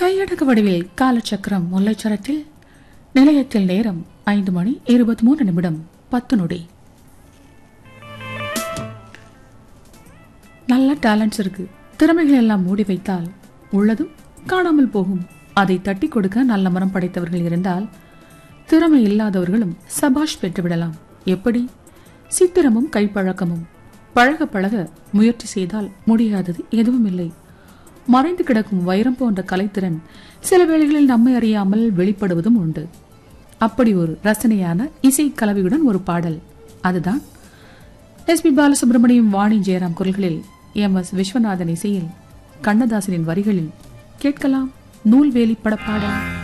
கையடக்க வடிவில் காலச்சக்கரம் முல்லைச்சரத்தில் நிலையத்தில் நேரம் ஐந்து மணி இருபத்தி மூன்று நிமிடம் பத்து நொடி நல்ல டேலண்ட்ஸ் இருக்கு திறமைகள் எல்லாம் மூடி வைத்தால் உள்ளதும் காணாமல் போகும் அதை தட்டி கொடுக்க நல்ல மனம் படைத்தவர்கள் இருந்தால் திறமை இல்லாதவர்களும் சபாஷ் பெற்றுவிடலாம் எப்படி சித்திரமும் கைப்பழக்கமும் பழக பழக முயற்சி செய்தால் முடியாதது எதுவும் இல்லை மறைந்து கிடக்கும் வைரம் போன்ற கலைத்திறன் சில வேளைகளில் நம்மை அறியாமல் வெளிப்படுவதும் உண்டு அப்படி ஒரு ரசனையான இசை கலவையுடன் ஒரு பாடல் அதுதான் எஸ் பி பாலசுப்ரமணியம் வாணி ஜெயராம் குரல்களில் எம் எஸ் விஸ்வநாதன் இசையில் கண்ணதாசனின் வரிகளில் கேட்கலாம் நூல்வேலி படப்பாடல்